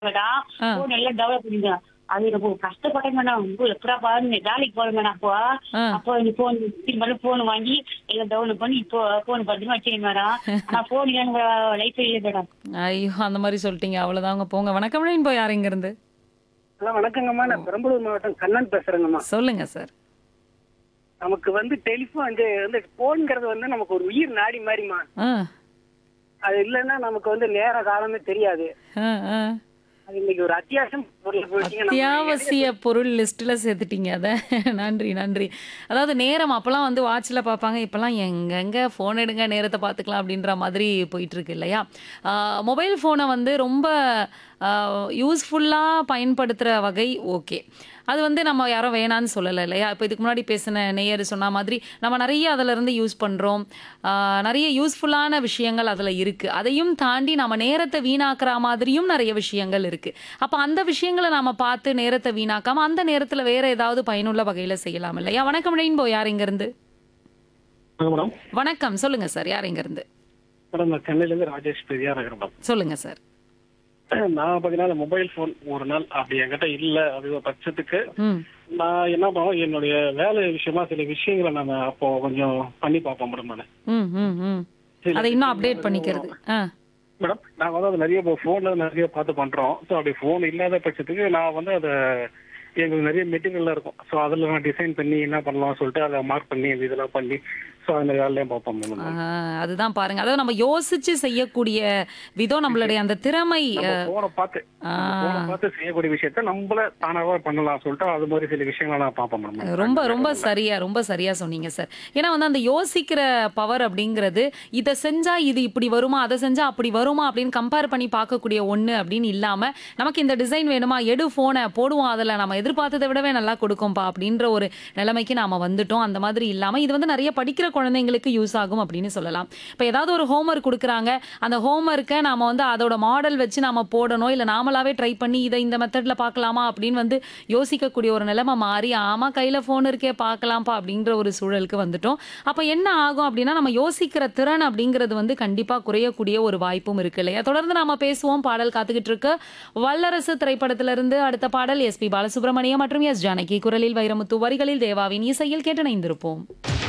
Madam ஆ. Phone எல்லாம் develop பண்ணிங்க அது ரொம்ப கஷ்டப்பட்டேன் மேடம் ரொம்ப எப்படா பாருங்க வேலைக்கு போறேன் மேடம் அப்போ ஆ. அப்போ இந்த போன் திரும்ப போன் வாங்கி எல்லாம் டெவலப் பண்ணி இப்போ போன் பத்திரமா வச்சிருக்கேன் மேடம் ஆனா போன் எங்க லைஃப் இல்லை மேடம் ஐயோ அந்த மாதிரி சொல்லிட்டீங்க அவ்வளவுதாங்க போங்க வணக்கம் ரெயின்போ யார் இங்க இருந்து ஹலோ வணக்கங்கம்மா நான் பெரம்பலூர் மாவட்டம் கண்ணன் பேசுறேங்கம்மா சொல்லுங்க சார் நமக்கு வந்து டெலிஃபோன் வந்து வந்து போன்ங்கிறது வந்து நமக்கு ஒரு உயிர் நாடி மாதிரிமா ஆ அது இல்லைன்னா நமக்கு வந்து நேர காலமே தெரியாது ஆ, ஆ. அது இன்னைக்கு ஒரு அத்தியாவசியம் பொருள் போயிட்டீங்க நம்ம அத்தியாவசிய பொருள் லிஸ்ட்ல சேர்த்துட்டீங்க அத நன்றி நன்றி அதாவது நேரம் அப்பெல்லாம் வந்து வாட்ச்ல பார்ப்பாங்க இப்பெல்லாம் எங்கெங்க ஃபோன் எடுங்க நேரத்தை பார்த்துக்கலாம் அப்படின்ற மாதிரி போயிட்டு இருக்கு இல்லையா மொபைல் ஃபோனை வந்து ரொம்ப யூஸ்ஃபுல்லாக பயன்படுத்துகிற வகை ஓகே அது வந்து நம்ம யாரும் வேணான்னு சொல்லலை இல்லையா இப்போ இதுக்கு முன்னாடி பேசின நேயர் சொன்ன மாதிரி நம்ம நிறைய அதில் இருந்து யூஸ் பண்ணுறோம் நிறைய யூஸ்ஃபுல்லான விஷயங்கள் அதில் இருக்குது அதையும் தாண்டி நம்ம நேரத்தை வீணாக்குற மாதிரியும் நிறைய விஷயங்கள் இருக்குது அப்போ அந்த விஷயங்களை நாம பார்த்து நேரத்தை வீணாக்காம அந்த நேரத்தில் வேற ஏதாவது பயனுள்ள வகையில் செய்யலாம் இல்லையா வணக்கம் ரெயின்போ யார் இங்கேருந்து மேடம் வணக்கம் சொல்லுங்க சார் யார் இங்கேருந்து மேடம் நான் சென்னையில இருந்து ராஜேஷ் பெரியார் இருக்கிறேன் மேடம் சொல்லுங்க சார் நான் பாத்தீங்கன்னா மொபைல் ஃபோன் ஒரு நாள் அப்படி என்கிட்ட இல்ல அப்படி ஒரு பட்சத்துக்கு ம் நான் என்ன பண்ணுவோம் என்னுடைய வேலை விஷயமா சில விஷயங்களை நான் அப்போ கொஞ்சம் பண்ணி பார்ப்போம் மேடம் நான் ம் ம் ம் அதை இன்னும் அப்டேட் பண்ணிக்கிறது ஆ மேடம் நாங்க வந்து அது நிறைய போன்ல நிறைய பார்த்து பண்றோம் ஸோ அப்படி போன் இல்லாத பட்சத்துக்கு நான் வந்து அதை எங்களுக்கு நிறைய மெட்டீரியல்லாம் இருக்கும் ஸோ அதில் நான் டிசைன் பண்ணி என்ன பண்ணலாம் சொல்லிட்டு அதை மார்க் பண்ணி இது இதெல்லாம் பண்ணி ஸோ அந்த வேலையும் பார்ப்போம் மேடம் ஆ, அதுதான் பாருங்க அதாவது நம்ம யோசிச்சு செய்யக்கூடிய விதம் நம்மளுடைய அந்த திறமை போனை பார்த்து போனை பார்த்து செய்யக்கூடிய விஷயத்த நம்மள தானாவா பண்ணலாம் சொல்லிட்டு அது மாதிரி சில விஷயங்களை நான் பார்ப்பேன் மேடம் ரொம்ப ரொம்ப சரியா ரொம்ப சரியா சொன்னீங்க சார் ஏன்னா வந்து அந்த யோசிக்கிற பவர் அப்படிங்கிறது இதை செஞ்சா இது இப்படி வருமா அதை செஞ்சா அப்படி வருமா அப்படின்னு கம்பேர் பண்ணி பார்க்கக்கூடிய ஒண்ணு அப்படின்னு இல்லாம நமக்கு இந்த டிசைன் வேணுமா எடு போனை போடுவோம் அதுல நம்ம எதிர்பார்த்ததை விடவே நல்லா கொடுக்கும்பா அப்படின்ற ஒரு நிலைமைக்கு நாம வந்துட்டோம் அந்த மாதிரி இல்லாம இது வந்து நிறைய படிக்கிற குழந்தைங்களுக்கு யூஸ் ஆகும் அப்படின்னு சொல்லலாம் இப்போ ஏதாவது ஒரு ஹோம்ஒர்க் கொடுக்குறாங்க அந்த ஹோம்ஒர்க்கை நாம வந்து அதோட மாடல் வச்சு நாம போடணும் இல்ல நாமளாவே ட்ரை பண்ணி இதை இந்த மெத்தட்ல பார்க்கலாமா அப்படின்னு வந்து யோசிக்கக்கூடிய ஒரு நிலைமை மாறி ஆமா கையில போன் இருக்கே பார்க்கலாம்ப்பா அப்படின்ற ஒரு சூழலுக்கு வந்துட்டோம் அப்ப என்ன ஆகும் அப்படின்னா நம்ம யோசிக்கிற திறன் அப்படிங்கிறது வந்து கண்டிப்பா குறையக்கூடிய ஒரு வாய்ப்பும் இருக்கு இல்லையா தொடர்ந்து நாம பேசுவோம் பாடல் காத்துக்கிட்டு இருக்கு வல்லரசு திரைப்படத்திலிருந்து அடுத்த பாடல் எஸ்பி பாலசுப்ரமணியம் மற்றும் எஸ் ஜானகி குரலில் வைரமுத்து வரிகளில் தேவாவின் இசையில் கேட்டு இணைந்திருப்போம்